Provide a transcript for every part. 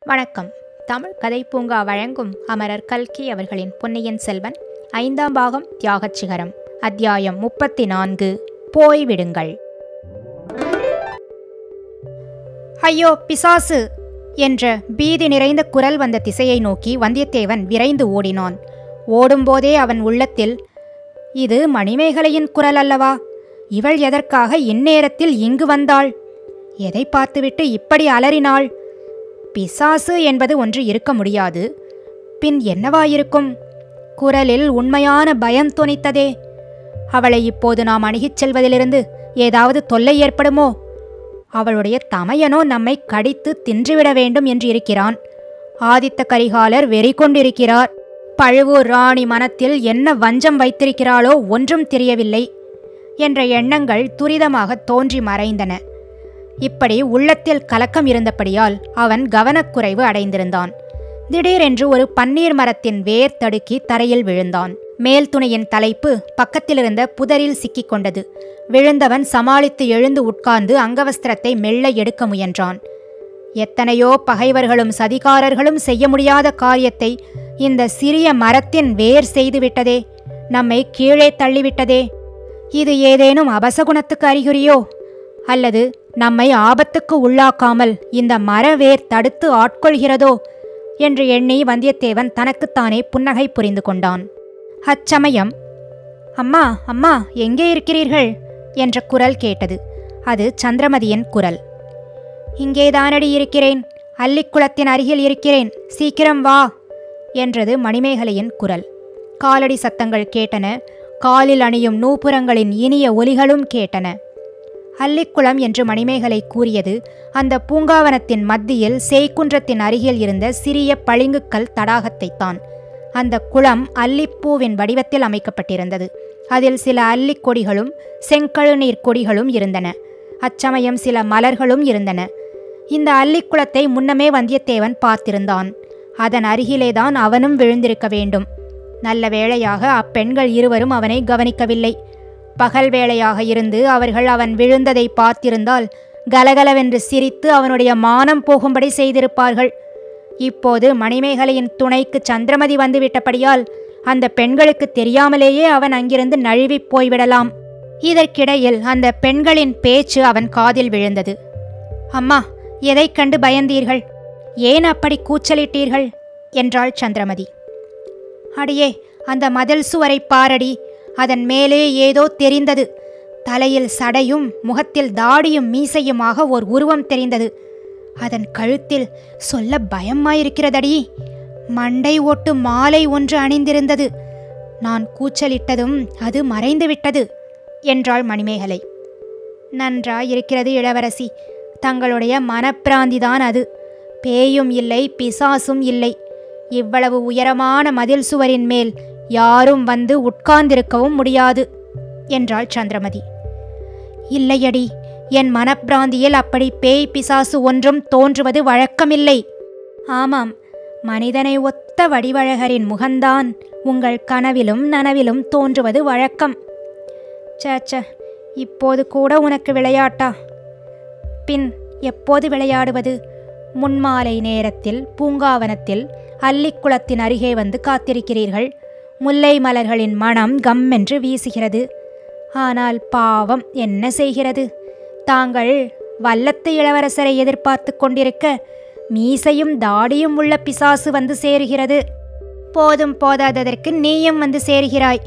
வணக்கம் தமிழ் கதை பூங்கா வழங்கும் அமரர் கல்கி அவர்களின் பொன்னியின் செல்வன் ஐந்தாம் பாகம் தியாகச் சிகரம் அத்தியாயம் முப்பத்தி நான்கு போய்விடுங்கள் ஐயோ பிசாசு என்ற பீதி நிறைந்த குரல் வந்த திசையை நோக்கி வந்தியத்தேவன் விரைந்து ஓடினான் ஓடும்போதே அவன் உள்ளத்தில் இது மணிமேகலையின் குரல் அல்லவா இவள் எதற்காக இந்நேரத்தில் இங்கு வந்தாள் எதை பார்த்துவிட்டு இப்படி அலறினாள் பிசாசு என்பது ஒன்று இருக்க முடியாது பின் என்னவாயிருக்கும் குரலில் உண்மையான பயம் தொனித்ததே அவளை இப்போது நாம் அணுகிச் செல்வதிலிருந்து ஏதாவது தொல்லை ஏற்படுமோ அவளுடைய தமையனோ நம்மை கடித்து தின்றுவிட வேண்டும் என்று இருக்கிறான் ஆதித்த கரிகாலர் வெறி கொண்டிருக்கிறார் பழுவூர் ராணி மனத்தில் என்ன வஞ்சம் வைத்திருக்கிறாளோ ஒன்றும் தெரியவில்லை என்ற எண்ணங்கள் துரிதமாக தோன்றி மறைந்தன இப்படி உள்ளத்தில் கலக்கம் இருந்தபடியால் அவன் கவனக்குறைவு அடைந்திருந்தான் திடீரென்று ஒரு பன்னீர் மரத்தின் வேர் தடுக்கி தரையில் விழுந்தான் மேல் துணையின் தலைப்பு பக்கத்திலிருந்த புதரில் சிக்கிக் கொண்டது விழுந்தவன் சமாளித்து எழுந்து உட்கார்ந்து அங்கவஸ்திரத்தை மெல்ல எடுக்க முயன்றான் எத்தனையோ பகைவர்களும் சதிகாரர்களும் செய்ய முடியாத காரியத்தை இந்த சிறிய மரத்தின் வேர் செய்துவிட்டதே நம்மை கீழே தள்ளிவிட்டதே இது ஏதேனும் அபசகுணத்துக்கு அறிகுறியோ அல்லது நம்மை ஆபத்துக்கு உள்ளாக்காமல் இந்த மரவேர் தடுத்து ஆட்கொள்கிறதோ என்று எண்ணி வந்தியத்தேவன் தனக்குத்தானே புன்னகை புரிந்து கொண்டான் அச்சமயம் அம்மா அம்மா எங்கே இருக்கிறீர்கள் என்ற குரல் கேட்டது அது சந்திரமதியின் குரல் இங்கேதானடி இருக்கிறேன் அல்லிக்குளத்தின் அருகில் இருக்கிறேன் சீக்கிரம் வா என்றது மணிமேகலையின் குரல் காலடி சத்தங்கள் கேட்டன காலில் அணியும் நூபுரங்களின் இனிய ஒலிகளும் கேட்டன அல்லிக்குளம் என்று மணிமேகலை கூறியது அந்த பூங்காவனத்தின் மத்தியில் சேய்க்குன்றத்தின் அருகில் இருந்த சிறிய பளிங்குக்கல் தடாகத்தைத்தான் அந்த குளம் அல்லிப்பூவின் வடிவத்தில் அமைக்கப்பட்டிருந்தது அதில் சில அல்லிக் கொடிகளும் செங்கழுநீர் கொடிகளும் இருந்தன அச்சமயம் சில மலர்களும் இருந்தன இந்த அல்லிக்குளத்தை முன்னமே வந்தியத்தேவன் பார்த்திருந்தான் அதன் அருகிலேதான் அவனும் விழுந்திருக்க வேண்டும் நல்ல வேளையாக அப்பெண்கள் இருவரும் அவனை கவனிக்கவில்லை பகல் வேளையாக இருந்து அவர்கள் அவன் விழுந்ததை பார்த்திருந்தால் கலகலவென்று சிரித்து அவனுடைய மானம் போகும்படி செய்திருப்பார்கள் இப்போது மணிமேகலையின் துணைக்கு சந்திரமதி வந்துவிட்டபடியால் அந்த பெண்களுக்கு தெரியாமலேயே அவன் அங்கிருந்து நழுவிப் போய்விடலாம் இதற்கிடையில் அந்த பெண்களின் பேச்சு அவன் காதில் விழுந்தது அம்மா எதைக் கண்டு பயந்தீர்கள் ஏன் அப்படி கூச்சலிட்டீர்கள் என்றாள் சந்திரமதி அடியே அந்த மதில் சுவரை பாரடி அதன் மேலே ஏதோ தெரிந்தது தலையில் சடையும் முகத்தில் தாடியும் மீசையுமாக ஓர் உருவம் தெரிந்தது அதன் கழுத்தில் சொல்ல பயமாயிருக்கிறதடி மண்டை ஓட்டு மாலை ஒன்று அணிந்திருந்தது நான் கூச்சலிட்டதும் அது மறைந்துவிட்டது என்றாள் மணிமேகலை நன்றாயிருக்கிறது இளவரசி தங்களுடைய மனப்பிராந்திதான் அது பேயும் இல்லை பிசாசும் இல்லை இவ்வளவு உயரமான மதில் சுவரின் மேல் யாரும் வந்து உட்கார்ந்திருக்கவும் முடியாது என்றாள் சந்திரமதி இல்லையடி என் மனப்பிராந்தியில் அப்படி பேய் பிசாசு ஒன்றும் தோன்றுவது வழக்கமில்லை ஆமாம் மனிதனை ஒத்த வடிவழகரின் முகந்தான் உங்கள் கனவிலும் நனவிலும் தோன்றுவது வழக்கம் சேச்ச இப்போது கூட உனக்கு விளையாட்டா பின் எப்போது விளையாடுவது முன்மாலை நேரத்தில் பூங்காவனத்தில் அல்லிக்குளத்தின் அருகே வந்து காத்திருக்கிறீர்கள் முல்லை மலர்களின் மனம் கம்மென்று வீசுகிறது ஆனால் பாவம் என்ன செய்கிறது தாங்கள் வல்லத்து இளவரசரை எதிர்பார்த்து கொண்டிருக்க மீசையும் தாடியும் உள்ள பிசாசு வந்து சேருகிறது போதும் போதாததற்கு நீயும் வந்து சேருகிறாய்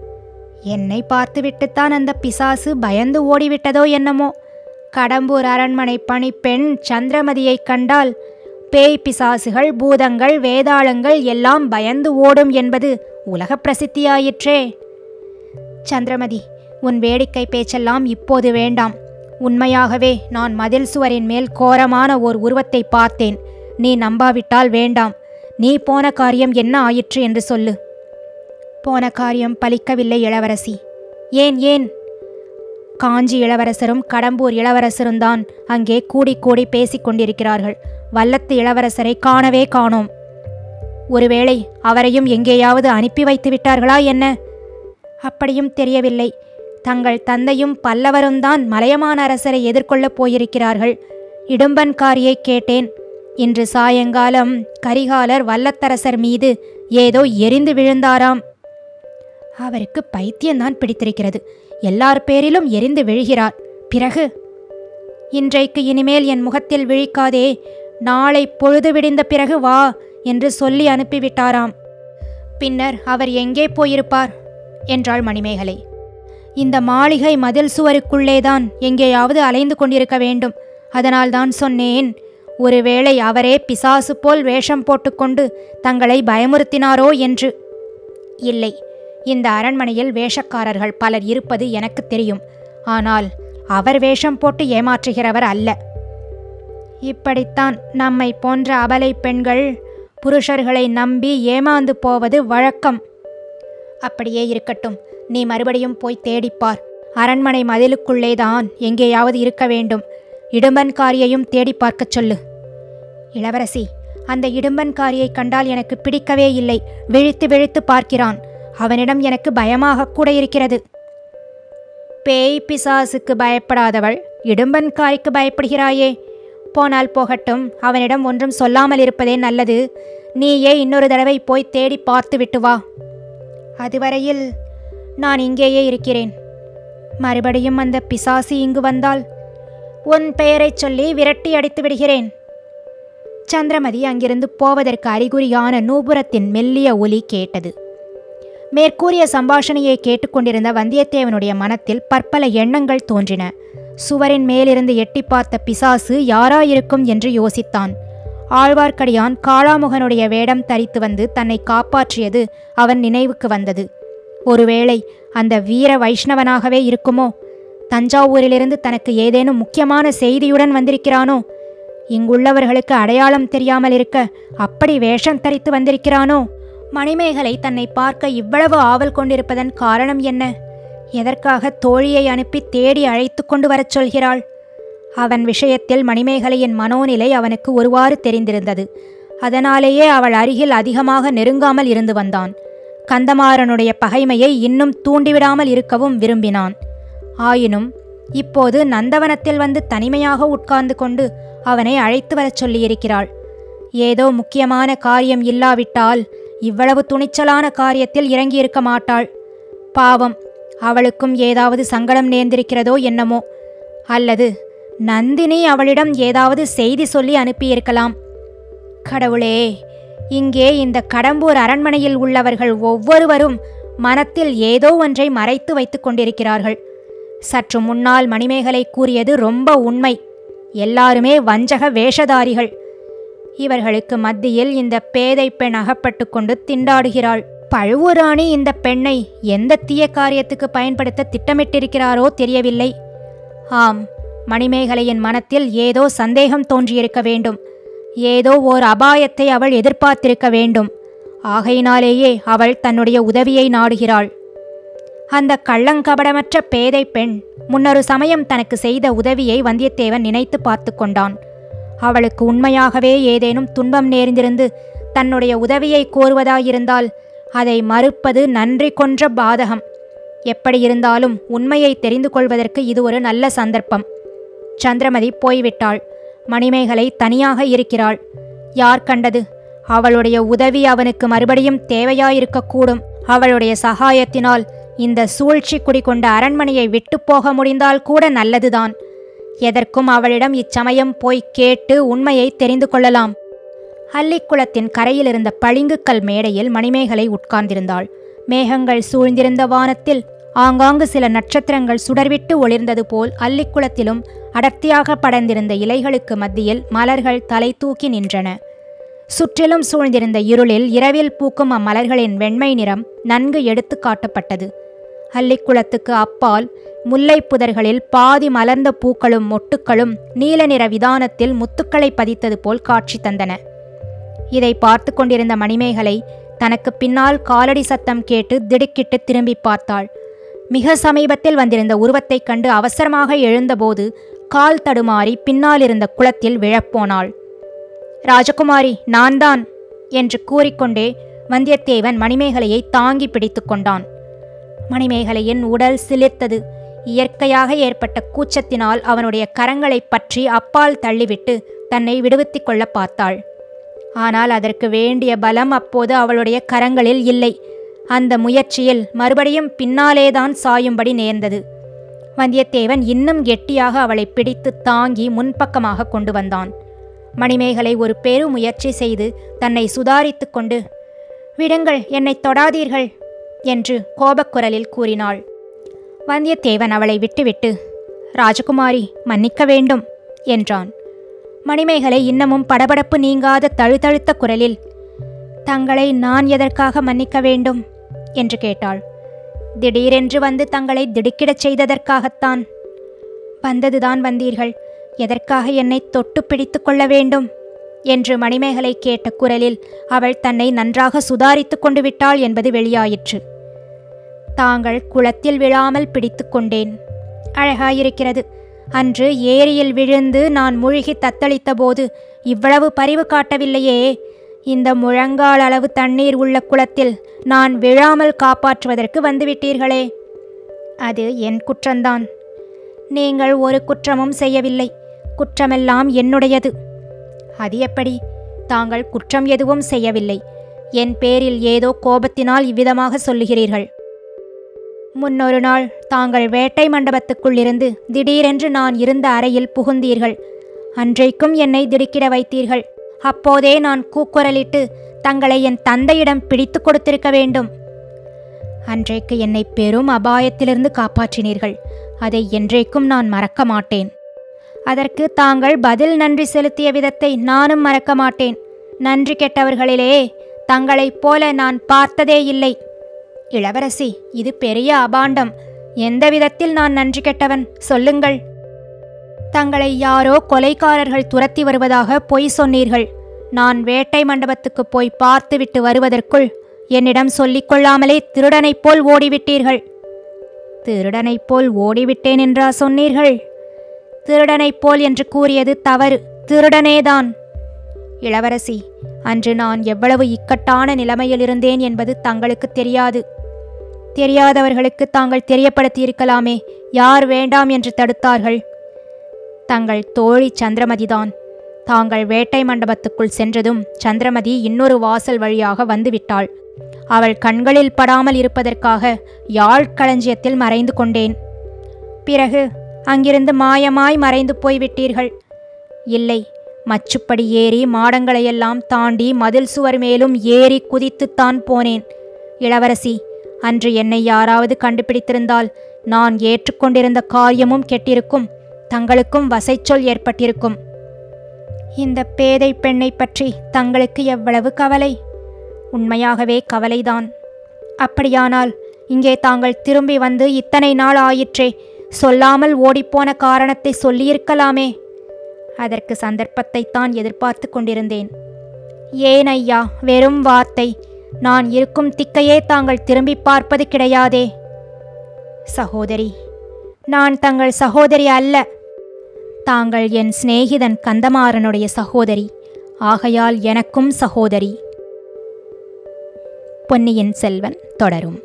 என்னை பார்த்துவிட்டுத்தான் அந்த பிசாசு பயந்து ஓடிவிட்டதோ என்னமோ கடம்பூர் அரண்மனை பணிப்பெண் சந்திரமதியைக் கண்டால் பேய் பிசாசுகள் பூதங்கள் வேதாளங்கள் எல்லாம் பயந்து ஓடும் என்பது உலக பிரசித்தியாயிற்றே சந்திரமதி உன் வேடிக்கை பேச்செல்லாம் இப்போது வேண்டாம் உண்மையாகவே நான் மதில் சுவரின் மேல் கோரமான ஓர் உருவத்தை பார்த்தேன் நீ நம்பாவிட்டால் வேண்டாம் நீ போன காரியம் என்ன ஆயிற்று என்று சொல்லு போன காரியம் பலிக்கவில்லை இளவரசி ஏன் ஏன் காஞ்சி இளவரசரும் கடம்பூர் இளவரசரும் தான் அங்கே கூடி கூடி பேசிக் கொண்டிருக்கிறார்கள் வல்லத்து இளவரசரை காணவே காணோம் ஒருவேளை அவரையும் எங்கேயாவது அனுப்பி வைத்து விட்டார்களா என்ன அப்படியும் தெரியவில்லை தங்கள் தந்தையும் பல்லவரும் தான் மலையமான அரசரை எதிர்கொள்ளப் போயிருக்கிறார்கள் இடும்பன்காரியை கேட்டேன் இன்று சாயங்காலம் கரிகாலர் வல்லத்தரசர் மீது ஏதோ எரிந்து விழுந்தாராம் அவருக்கு பைத்தியம்தான் பிடித்திருக்கிறது எல்லார் பேரிலும் எரிந்து விழுகிறார் பிறகு இன்றைக்கு இனிமேல் என் முகத்தில் விழிக்காதே நாளை பொழுது விடிந்த பிறகு வா என்று சொல்லி அனுப்பிவிட்டாராம் பின்னர் அவர் எங்கே போயிருப்பார் என்றாள் மணிமேகலை இந்த மாளிகை மதில் சுவருக்குள்ளேதான் எங்கேயாவது அலைந்து கொண்டிருக்க வேண்டும் அதனால்தான் சொன்னேன் ஒருவேளை அவரே பிசாசு போல் வேஷம் போட்டுக்கொண்டு தங்களை பயமுறுத்தினாரோ என்று இல்லை இந்த அரண்மனையில் வேஷக்காரர்கள் பலர் இருப்பது எனக்கு தெரியும் ஆனால் அவர் வேஷம் போட்டு ஏமாற்றுகிறவர் அல்ல இப்படித்தான் நம்மை போன்ற அபலை பெண்கள் புருஷர்களை நம்பி ஏமாந்து போவது வழக்கம் அப்படியே இருக்கட்டும் நீ மறுபடியும் போய் தேடிப்பார் அரண்மனை மதிலுக்குள்ளேதான் எங்கேயாவது இருக்க வேண்டும் இடும்பன்காரியையும் தேடி பார்க்கச் சொல்லு இளவரசி அந்த இடும்பன்காரியை கண்டால் எனக்கு பிடிக்கவே இல்லை விழித்து விழித்து பார்க்கிறான் அவனிடம் எனக்கு பயமாக கூட இருக்கிறது பேய் பிசாசுக்கு பயப்படாதவள் இடும்பன்காரிக்கு பயப்படுகிறாயே போனால் போகட்டும் அவனிடம் ஒன்றும் சொல்லாமல் இருப்பதே நல்லது நீயே இன்னொரு தடவை போய் தேடி பார்த்து விட்டு வா அதுவரையில் நான் இங்கேயே இருக்கிறேன் மறுபடியும் அந்த பிசாசு இங்கு வந்தால் உன் பெயரைச் சொல்லி விரட்டி அடித்து விடுகிறேன் சந்திரமதி அங்கிருந்து போவதற்கு அறிகுறியான நூபுரத்தின் மெல்லிய ஒலி கேட்டது மேற்கூறிய சம்பாஷணையை கேட்டுக்கொண்டிருந்த வந்தியத்தேவனுடைய மனத்தில் பற்பல எண்ணங்கள் தோன்றின சுவரின் மேலிருந்து எட்டி பார்த்த பிசாசு யாராயிருக்கும் என்று யோசித்தான் ஆழ்வார்க்கடியான் காளாமுகனுடைய வேடம் தரித்து வந்து தன்னை காப்பாற்றியது அவன் நினைவுக்கு வந்தது ஒருவேளை அந்த வீர வைஷ்ணவனாகவே இருக்குமோ தஞ்சாவூரிலிருந்து தனக்கு ஏதேனும் முக்கியமான செய்தியுடன் வந்திருக்கிறானோ இங்குள்ளவர்களுக்கு அடையாளம் தெரியாமல் இருக்க அப்படி வேஷம் தரித்து வந்திருக்கிறானோ மணிமேகலை தன்னை பார்க்க இவ்வளவு ஆவல் கொண்டிருப்பதன் காரணம் என்ன எதற்காக தோழியை அனுப்பி தேடி அழைத்து கொண்டு வரச் சொல்கிறாள் அவன் விஷயத்தில் மணிமேகலையின் மனோநிலை அவனுக்கு ஒருவாறு தெரிந்திருந்தது அதனாலேயே அவள் அருகில் அதிகமாக நெருங்காமல் இருந்து வந்தான் கந்தமாறனுடைய பகைமையை இன்னும் தூண்டிவிடாமல் இருக்கவும் விரும்பினான் ஆயினும் இப்போது நந்தவனத்தில் வந்து தனிமையாக உட்கார்ந்து கொண்டு அவனை அழைத்து வரச் சொல்லியிருக்கிறாள் ஏதோ முக்கியமான காரியம் இல்லாவிட்டால் இவ்வளவு துணிச்சலான காரியத்தில் இறங்கியிருக்க மாட்டாள் பாவம் அவளுக்கும் ஏதாவது சங்கடம் நேர்ந்திருக்கிறதோ என்னமோ அல்லது நந்தினி அவளிடம் ஏதாவது செய்தி சொல்லி அனுப்பியிருக்கலாம் கடவுளே இங்கே இந்த கடம்பூர் அரண்மனையில் உள்ளவர்கள் ஒவ்வொருவரும் மனத்தில் ஏதோ ஒன்றை மறைத்து வைத்துக் கொண்டிருக்கிறார்கள் சற்று முன்னால் மணிமேகலை கூறியது ரொம்ப உண்மை எல்லாருமே வஞ்சக வேஷதாரிகள் இவர்களுக்கு மத்தியில் இந்த பேதை பெண் அகப்பட்டு கொண்டு திண்டாடுகிறாள் பழுவூராணி இந்த பெண்ணை எந்த தீய காரியத்துக்கு பயன்படுத்த திட்டமிட்டிருக்கிறாரோ தெரியவில்லை ஆம் மணிமேகலையின் மனத்தில் ஏதோ சந்தேகம் தோன்றியிருக்க வேண்டும் ஏதோ ஓர் அபாயத்தை அவள் எதிர்பார்த்திருக்க வேண்டும் ஆகையினாலேயே அவள் தன்னுடைய உதவியை நாடுகிறாள் அந்த கள்ளங்கபடமற்ற பேதை பெண் முன்னொரு சமயம் தனக்கு செய்த உதவியை வந்தியத்தேவன் நினைத்து பார்த்து கொண்டான் அவளுக்கு உண்மையாகவே ஏதேனும் துன்பம் நேர்ந்திருந்து தன்னுடைய உதவியை கோருவதாயிருந்தால் அதை மறுப்பது நன்றி கொன்ற பாதகம் எப்படியிருந்தாலும் உண்மையை தெரிந்து கொள்வதற்கு இது ஒரு நல்ல சந்தர்ப்பம் சந்திரமதி போய்விட்டாள் மணிமேகலை தனியாக இருக்கிறாள் யார் கண்டது அவளுடைய உதவி அவனுக்கு மறுபடியும் தேவையாயிருக்கக்கூடும் அவளுடைய சகாயத்தினால் இந்த சூழ்ச்சி குடிகொண்ட அரண்மனையை விட்டு போக முடிந்தால் கூட நல்லதுதான் எதற்கும் அவளிடம் இச்சமயம் போய் கேட்டு உண்மையை தெரிந்து கொள்ளலாம் அல்லிக்குளத்தின் கரையில் இருந்த பளிங்குக்கல் மேடையில் மணிமேகலை உட்கார்ந்திருந்தாள் மேகங்கள் சூழ்ந்திருந்த வானத்தில் ஆங்காங்கு சில நட்சத்திரங்கள் சுடர்விட்டு ஒளிர்ந்தது போல் அல்லிக்குளத்திலும் அடர்த்தியாக படர்ந்திருந்த இலைகளுக்கு மத்தியில் மலர்கள் தலை தூக்கி நின்றன சுற்றிலும் சூழ்ந்திருந்த இருளில் இரவில் பூக்கும் அம்மலர்களின் வெண்மை நிறம் நன்கு எடுத்து காட்டப்பட்டது அல்லிக்குளத்துக்கு அப்பால் முல்லைப் புதர்களில் பாதி மலர்ந்த பூக்களும் மொட்டுக்களும் நீல நிற விதானத்தில் முத்துக்களை பதித்தது போல் காட்சி தந்தன இதை பார்த்து கொண்டிருந்த மணிமேகலை தனக்கு பின்னால் காலடி சத்தம் கேட்டு திடுக்கிட்டு திரும்பி பார்த்தாள் மிக சமீபத்தில் வந்திருந்த உருவத்தைக் கண்டு அவசரமாக எழுந்தபோது கால் தடுமாறி பின்னால் இருந்த குளத்தில் விழப்போனாள் ராஜகுமாரி நான்தான் என்று கூறிக்கொண்டே வந்தியத்தேவன் மணிமேகலையை தாங்கி பிடித்து கொண்டான் மணிமேகலையின் உடல் சிலிர்த்தது இயற்கையாக ஏற்பட்ட கூச்சத்தினால் அவனுடைய கரங்களைப் பற்றி அப்பால் தள்ளிவிட்டு தன்னை விடுவித்துக் கொள்ள பார்த்தாள் ஆனால் அதற்கு வேண்டிய பலம் அப்போது அவளுடைய கரங்களில் இல்லை அந்த முயற்சியில் மறுபடியும் பின்னாலேதான் சாயும்படி நேர்ந்தது வந்தியத்தேவன் இன்னும் கெட்டியாக அவளை பிடித்து தாங்கி முன்பக்கமாக கொண்டு வந்தான் மணிமேகலை ஒரு பெரு முயற்சி செய்து தன்னை சுதாரித்துக் கொண்டு விடுங்கள் என்னை தொடாதீர்கள் என்று கோபக்குரலில் கூறினாள் வந்தியத்தேவன் அவளை விட்டுவிட்டு ராஜகுமாரி மன்னிக்க வேண்டும் என்றான் மணிமேகலை இன்னமும் படபடப்பு நீங்காத தழுதழுத்த குரலில் தங்களை நான் எதற்காக மன்னிக்க வேண்டும் என்று கேட்டாள் திடீரென்று வந்து தங்களை திடுக்கிடச் செய்ததற்காகத்தான் வந்ததுதான் வந்தீர்கள் எதற்காக என்னை தொட்டு பிடித்து கொள்ள வேண்டும் என்று மணிமேகலை கேட்ட குரலில் அவள் தன்னை நன்றாக சுதாரித்துக் கொண்டு விட்டாள் என்பது வெளியாயிற்று தாங்கள் குளத்தில் விழாமல் பிடித்து கொண்டேன் அழகாயிருக்கிறது அன்று ஏரியில் விழுந்து நான் மூழ்கி தத்தளித்த போது இவ்வளவு பரிவு காட்டவில்லையே இந்த முழங்கால் அளவு தண்ணீர் உள்ள குளத்தில் நான் விழாமல் காப்பாற்றுவதற்கு வந்துவிட்டீர்களே அது என் குற்றம்தான் நீங்கள் ஒரு குற்றமும் செய்யவில்லை குற்றமெல்லாம் என்னுடையது அது எப்படி தாங்கள் குற்றம் எதுவும் செய்யவில்லை என் பேரில் ஏதோ கோபத்தினால் இவ்விதமாக சொல்லுகிறீர்கள் முன்னொரு நாள் தாங்கள் வேட்டை மண்டபத்துக்குள் இருந்து திடீரென்று நான் இருந்த அறையில் புகுந்தீர்கள் அன்றைக்கும் என்னை திடுக்கிட வைத்தீர்கள் அப்போதே நான் கூக்குரலிட்டு தங்களை என் தந்தையிடம் பிடித்து கொடுத்திருக்க வேண்டும் அன்றைக்கு என்னை பெரும் அபாயத்திலிருந்து காப்பாற்றினீர்கள் அதை என்றைக்கும் நான் மறக்க மாட்டேன் அதற்கு தாங்கள் பதில் நன்றி செலுத்திய விதத்தை நானும் மறக்க மாட்டேன் நன்றி கெட்டவர்களிலே தங்களைப் போல நான் பார்த்ததே இல்லை இளவரசி இது பெரிய அபாண்டம் எந்த விதத்தில் நான் நன்றி கெட்டவன் சொல்லுங்கள் தங்களை யாரோ கொலைக்காரர்கள் துரத்தி வருவதாக பொய் சொன்னீர்கள் நான் வேட்டை மண்டபத்துக்கு போய் பார்த்துவிட்டு வருவதற்குள் என்னிடம் சொல்லிக் கொள்ளாமலே திருடனைப் போல் ஓடிவிட்டீர்கள் திருடனைப் போல் ஓடிவிட்டேன் என்றா சொன்னீர்கள் திருடனைப் போல் என்று கூறியது தவறு திருடனேதான் இளவரசி அன்று நான் எவ்வளவு இக்கட்டான நிலைமையில் இருந்தேன் என்பது தங்களுக்கு தெரியாது தெரியாதவர்களுக்கு தாங்கள் தெரியப்படுத்தியிருக்கலாமே யார் வேண்டாம் என்று தடுத்தார்கள் தங்கள் தோழி சந்திரமதிதான் தாங்கள் வேட்டை மண்டபத்துக்குள் சென்றதும் சந்திரமதி இன்னொரு வாசல் வழியாக வந்துவிட்டாள் அவள் கண்களில் படாமல் இருப்பதற்காக யாழ் களஞ்சியத்தில் மறைந்து கொண்டேன் பிறகு அங்கிருந்து மாயமாய் மறைந்து போய்விட்டீர்கள் இல்லை மச்சுப்படி ஏறி மாடங்களையெல்லாம் தாண்டி மதில் சுவர் மேலும் ஏறி குதித்துத்தான் போனேன் இளவரசி அன்று என்னை யாராவது கண்டுபிடித்திருந்தால் நான் ஏற்றுக்கொண்டிருந்த காரியமும் கெட்டிருக்கும் தங்களுக்கும் வசைச்சொல் ஏற்பட்டிருக்கும் இந்த பேதை பெண்ணை பற்றி தங்களுக்கு எவ்வளவு கவலை உண்மையாகவே கவலைதான் அப்படியானால் இங்கே தாங்கள் திரும்பி வந்து இத்தனை நாள் ஆயிற்றே சொல்லாமல் ஓடிப்போன காரணத்தை சொல்லியிருக்கலாமே அதற்கு சந்தர்ப்பத்தை தான் எதிர்பார்த்து கொண்டிருந்தேன் ஏன் ஐயா வெறும் வார்த்தை நான் இருக்கும் திக்கையே தாங்கள் திரும்பி பார்ப்பது கிடையாதே சகோதரி நான் தங்கள் சகோதரி அல்ல தாங்கள் என் சிநேகிதன் கந்தமாறனுடைய சகோதரி ஆகையால் எனக்கும் சகோதரி பொன்னியின் செல்வன் தொடரும்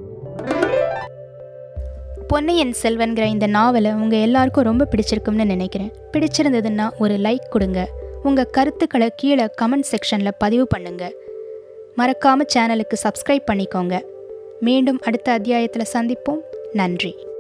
பொன்னியின் செல்வன்கிற இந்த நாவலை உங்கள் எல்லாருக்கும் ரொம்ப பிடிச்சிருக்கும்னு நினைக்கிறேன் பிடிச்சிருந்ததுன்னா ஒரு லைக் கொடுங்க உங்கள் கருத்துக்களை கீழே கமெண்ட் செக்ஷனில் பதிவு பண்ணுங்க மறக்காம சேனலுக்கு சப்ஸ்கிரைப் பண்ணிக்கோங்க மீண்டும் அடுத்த அத்தியாயத்தில் சந்திப்போம் நன்றி